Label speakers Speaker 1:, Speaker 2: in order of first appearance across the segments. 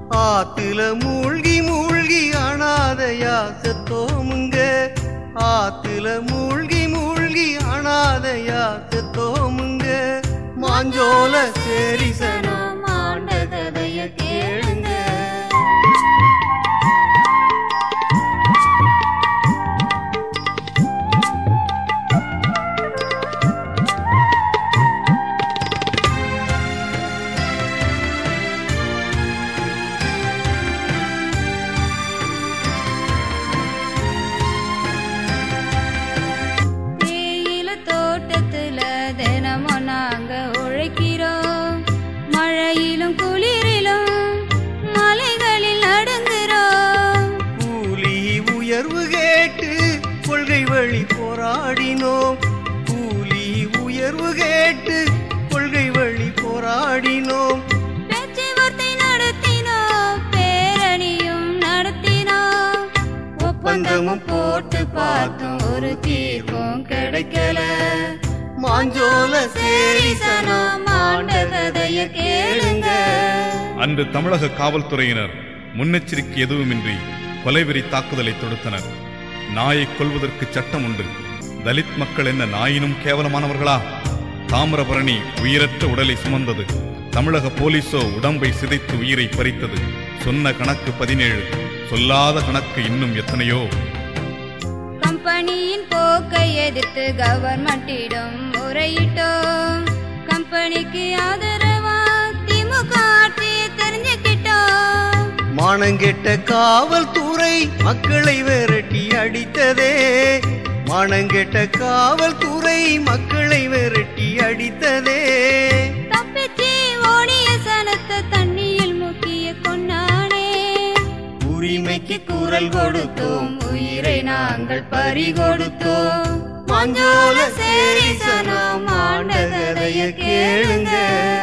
Speaker 1: ஆத்துல மூழ்கி மூழ்கி அனாதையா செத்தோமுங்க ஆத்துல மூழ்கி மூழ்கி அனாதையா செத்தோமுங்க மாஞ்சோல சேரிசனம் ஆண்ட கதைய கேளுங்க
Speaker 2: தேயில தோட்டத்துல தினமும் நாங்க உழைக்கிறோம் மழையிலும் குளிரிலும் மலைகளில் நடுங்குறோம்
Speaker 1: கூலி உயர்வு கேட்டு கொள்கை வழி போராடினோம் கூலி உயர்வு கேட்டு கொள்கை வழி போராடினோம்
Speaker 2: பேச்சுவார்த்தை நடத்தினோம் பேரணியும் நடத்தினோம் ஒப்பந்தமும் போட்டு பார்த்தோம் ஒரு தீர்வும் கிடைக்கல
Speaker 1: மாஞ்சோல சேரிசனம் ஆண்ட கதைய கேளுங்க
Speaker 3: அன்று தமிழக காவல்துறையினர் முன்னெச்சரிக்கை எதுவுமின்றி கொலைவெறி தாக்குதலை தொடுத்தனர் நாயை கொல்வதற்கு சட்டம் உண்டு தலித் மக்கள் என்ன நாயினும் கேவலமானவர்களா தாமிரபரணி உயிரற்ற உடலை சுமந்தது தமிழக போலீசோ உடம்பை சிதைத்து உயிரை பறித்தது சொன்ன கணக்கு பதினேழு சொல்லாத கணக்கு இன்னும் எத்தனையோ
Speaker 2: கம்பெனியின் போக்கை எதிர்த்து கவர்மெண்டிடம் முறையிட்டோம் கம்பெனிக்கு ஆதரவா திமுக ஆட்சியை தெரிஞ்சுக்கிட்டோம்
Speaker 1: மானங்கெட்ட காவல்துறை மக்களை விரட்டி அடித்ததே மானங்கெட்ட காவல்துறை மக்களை விரட்டி அடித்ததே
Speaker 2: தப்பிச்சு ஓடிய சனத்தை தண்ணியில் முக்கிய கொண்டானே
Speaker 1: உரிமைக்கு குரல் கொடுத்தோம் உயிரை நாங்கள் பறி கொடுத்தோம் மாஞ்சோல சேரிசனம் ஆண்ட கதைய கேளுங்க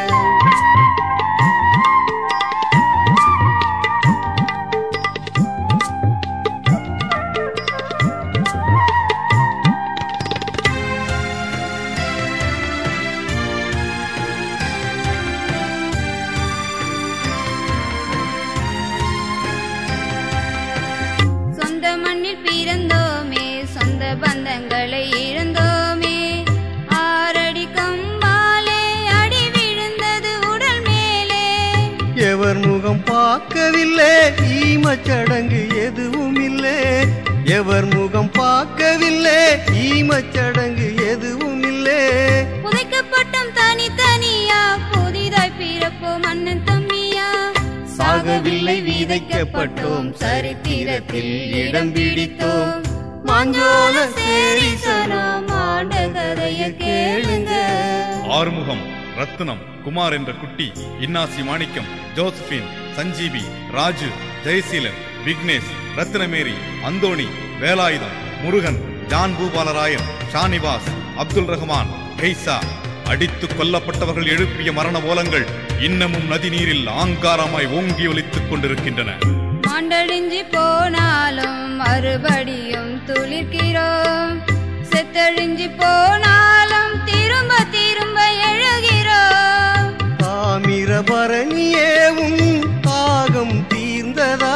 Speaker 2: சொந்த மண்ணில் பிறந்தோமே சொந்த பந்தங்களை இழந்தோமே ஆறடி கம்பாலே அடி விழுந்தது உடல் மேலே
Speaker 1: எவர் முகம் பார்க்கவில்லை ஈமச்சடங்கு எதுவும் இல்லை எவர் முகம் பார்க்கவில்லை ஈமச்சடங்கு எதுவும் இல்லை
Speaker 2: புதைக்கப்பட்டோம் தனித்தனியா புதிதாய் பிறப்போம் அண்ணன் தம்பியா
Speaker 1: சாகவில்லை விதைக்கப்பட்டோம் சரித்திரத்தில் இடம் பிடித்தோம் மாஞ்சோல சேரிசனம் ஆண்ட கதைய கேளுங்க
Speaker 3: ஆறுமுகம் ரத்னம் குமார் என்ற குட்டி இன்னாசி மாணிக்கம் ஜோசபின் சஞ்சீவி ராஜு ஜெயசீலன் விக்னேஷ் ரத்னமேரி அந்தோணி வேலாயுதம் முருகன் ஜான் பூபாலராயன் ஷானிவாஸ் அப்துல் ரஹ்மான் கெய்சா அடித்துக் கொல்லப்பட்டவர்கள் எழுப்பிய மரண ஓலங்கள் இன்னமும் நதி நீரில் ஆங்காரமாய் ஓங்கி ஒலித்துக் கொண்டிருக்கின்றன
Speaker 2: மாண்டழிஞ்சு போனாலும் மறுபடியும் துளிர்க்கிறோம் செத்தழிஞ்சு போனாலும் திரும்ப திரும்ப எழுகிறோம்
Speaker 1: தாமிரபரணியேவும் தாகம் தீர்ந்ததா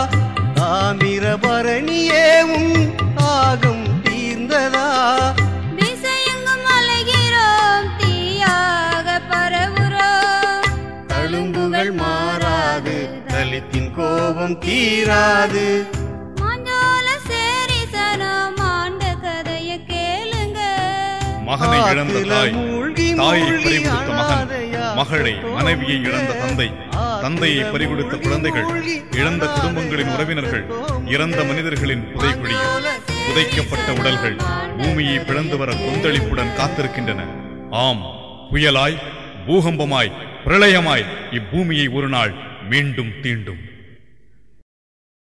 Speaker 1: தாமிரபரணியேவும் தாகம் தீர்ந்ததா
Speaker 2: திசையெங்கும் அலைகிறோம் தீயாக பரவுறோம்
Speaker 1: தழும்புகள் மாறாது தலித்தின் கோபம் தீராது
Speaker 2: மாஞ்சோல சேரி சனம் ஆண்ட கதைய கேளுங்க
Speaker 3: மகனை இழந்த தாய்
Speaker 1: மூழ்கி
Speaker 3: தாயை
Speaker 1: மூழ்கி
Speaker 3: பறிகொடுத்த மகன்
Speaker 1: அனாதையா
Speaker 3: மகளை மனைவியை இழந்த தந்தை தந்தையை பறிகொடுத்த குழந்தைகள் இழந்த குடும்பங்களின் உறவினர்கள் இறந்த மனிதர்களின் புதைக்குழியில் புதைக்கப்பட்ட உடல்கள் பூமியை பிளந்து வர கொந்தளிப்புடன் காத்திருக்கின்றன ஆம் புயலாய் பூகம்பமாய் பிரளயமாய் இப்பூமியை ஒரு நாள் மீண்டும் தீண்டும்